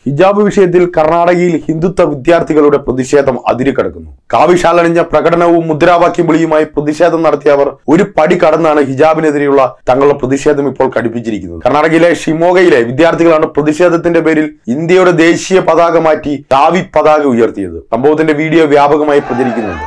ഹിജാബ് വിഷയത്തിൽ കർണാടകയിൽ ഹിന്ദുത്വ വിദ്യാർത്ഥികളുടെ പ്രതിഷേധം അതിരുകടക്കുന്നു കാവിശാലണിഞ്ഞ പ്രകടനവും മുദ്രാവാക്യം വിളിയുമായി പ്രതിഷേധം നടത്തിയവർ ഒരു പടി കടന്നാണ് ഹിജാബിനെതിരെയുള്ള തങ്ങളുടെ പ്രതിഷേധം ഇപ്പോൾ കടുപ്പിച്ചിരിക്കുന്നത് കർണാടകയിലെ ഷിമോഗയിലെ വിദ്യാർത്ഥികളാണ് പ്രതിഷേധത്തിന്റെ പേരിൽ ഇന്ത്യയുടെ ദേശീയ പതാക മാറ്റി കാവി പതാക ഉയർത്തിയത് സംഭവത്തിന്റെ വീഡിയോ വ്യാപകമായി പ്രചരിക്കുന്നുണ്ട്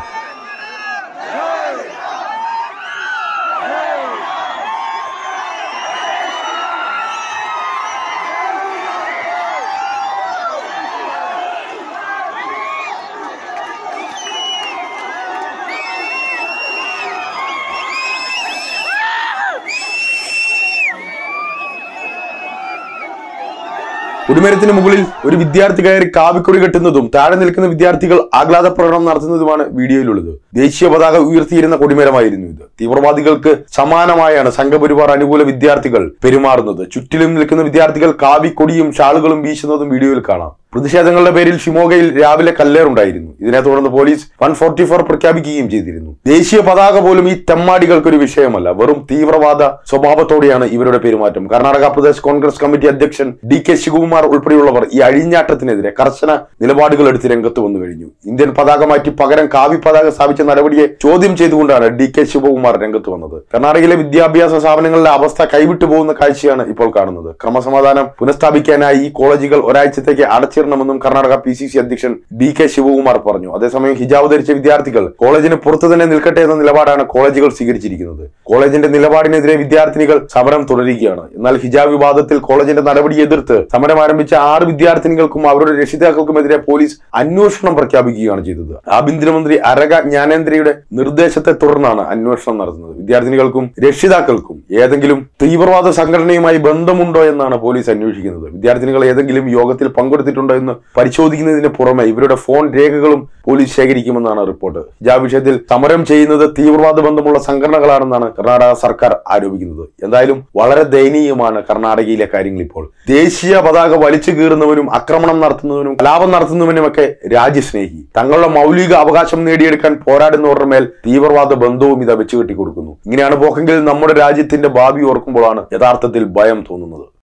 കുടിമരത്തിന് മുകളിൽ ഒരു വിദ്യാർത്ഥി കയറി കാവിക്കൊടി കെട്ടുന്നതും താഴെ നിൽക്കുന്ന വിദ്യാർത്ഥികൾ ആഹ്ലാദ പ്രകടനം നടത്തുന്നതുമാണ് വീഡിയോയിലുള്ളത് ദേശീയ പതാക ഉയർത്തിയിരുന്ന കൊടിമരമായിരുന്നു ഇത് തീവ്രവാദികൾക്ക് സമാനമായാണ് സംഘപരിവാർ അനുകൂല വിദ്യാർത്ഥികൾ പെരുമാറുന്നത് ചുറ്റിലും നിൽക്കുന്ന വിദ്യാർത്ഥികൾ കാവിക്കൊടിയും ഷാളുകളും വീശുന്നതും വീഡിയോയിൽ കാണാം പ്രതിഷേധങ്ങളുടെ പേരിൽ ഷിമോഗയിൽ രാവിലെ കല്ലേറുണ്ടായിരുന്നു ഇതിനെ തുടർന്ന് പോലീസ് വൺ ഫോർട്ടി ഫോർ പ്രഖ്യാപിക്കുകയും ചെയ്തിരുന്നു ദേശീയ പതാക പോലും ഈ തെമ്മാടികൾക്കൊരു വിഷയമല്ല വെറും തീവ്രവാദ സ്വഭാവത്തോടെയാണ് ഇവരുടെ പെരുമാറ്റം കർണാടക പ്രദേശ് കോൺഗ്രസ് കമ്മിറ്റി അധ്യക്ഷൻ ഡി കെ ശിവകുമാർ ഉൾപ്പെടെയുള്ളവർ ഈ അഴിഞ്ഞാട്ടത്തിനെതിരെ കർശന നിലപാടുകൾ എടുത്ത് രംഗത്ത് വന്നു കഴിഞ്ഞു ഇന്ത്യൻ പതാക മാറ്റി പകരം കാവി പതാക സ്ഥാപിച്ച നടപടിയെ ചോദ്യം ചെയ്തുകൊണ്ടാണ് ഡി കെ ശിവകുമാർ രംഗത്ത് വന്നത് കർണാടകയിലെ വിദ്യാഭ്യാസ സ്ഥാപനങ്ങളിലെ അവസ്ഥ കൈവിട്ടു പോകുന്ന കാഴ്ചയാണ് ഇപ്പോൾ കാണുന്നത് ക്രമസമാധാനം പുനഃസ്ഥാപിക്കാനായി ഈ കോളേജുകൾ ഒരാഴ്ചത്തേക്ക് അടച്ചിടണമെന്നും കർണാടക പി സി സി അധ്യക്ഷൻ ഡി കെ ശിവകുമാർ പറഞ്ഞു അതേസമയം ഹിജാബ് ധരിച്ച വിദ്യാർത്ഥികൾ കോളേജിന് പുറത്തു തന്നെ നിൽക്കട്ടെ എന്ന നിലപാടാണ് കോളേജുകൾ സ്വീകരിച്ചിരിക്കുന്നത് കോളേജിന്റെ നിലപാടിനെതിരെ വിദ്യാർത്ഥിനികൾ സമരം തുടരുകയാണ് എന്നാൽ ഹിജാബ് വിവാദത്തിൽ കോളേജിന്റെ നടപടി എതിർത്ത് സമരം ആരംഭിച്ച ആറ് വിദ്യാർത്ഥിനികൾക്കും അവരുടെ രക്ഷിതാക്കൾക്കുമെതിരെ പോലീസ് അന്വേഷണം പ്രഖ്യാപിക്കുകയാണ് ചെയ്തത് ആഭ്യന്തരമന്ത്രി അരക ജ്ഞാനേന്ദ്രയുടെ നിർദ്ദേശത്തെ തുടർന്നാണ് അന്വേഷണം നടത്തുന്നത് വിദ്യാർത്ഥിനികൾക്കും രക്ഷിതാക്കൾക്കും ഏതെങ്കിലും തീവ്രവാദ സംഘടനയുമായി ബന്ധമുണ്ടോ എന്നാണ് പോലീസ് അന്വേഷിക്കുന്നത് വിദ്യാർത്ഥിനികൾ ഏതെങ്കിലും യോഗത്തിൽ പങ്കെടുത്തിട്ടുണ്ടോ എന്ന് പരിശോധിക്കുന്നതിന് പുറമെ ഇവരുടെ ഫോൺ രേഖകളും പോലീസ് ശേഖരിക്കുമെന്നാണ് റിപ്പോർട്ട് ഹിജാബ് വിഷയത്തിൽ സമരം ചെയ്യുന്നത് തീവ്രവാദ ബന്ധമുള്ള സംഘടനകളാണെന്നാണ് കർണാടക സർക്കാർ ആരോപിക്കുന്നത് എന്തായാലും വളരെ ദയനീയമാണ് കർണാടകയിലെ കാര്യങ്ങൾ ഇപ്പോൾ ദേശീയ പതാക വലിച്ചു കീറുന്നവനും ആക്രമണം നടത്തുന്നവനും കലാപം നടത്തുന്നവനുമൊക്കെ രാജ്യസ്നേഹി തങ്ങളുടെ മൗലിക അവകാശം നേടിയെടുക്കാൻ പോരാടുന്നവരുടെ മേൽ തീവ്രവാദ ബന്ധവും ഇതാ വെച്ച് കെട്ടിക്കൊടുക്കുന്നു ഇങ്ങനെയാണ് പോക്കെങ്കിൽ നമ്മുടെ രാജ്യത്തിന്റെ ഭാവി ഓർക്കുമ്പോഴാണ് യഥാർത്ഥത്തിൽ ഭയം തോന്നുന്നത്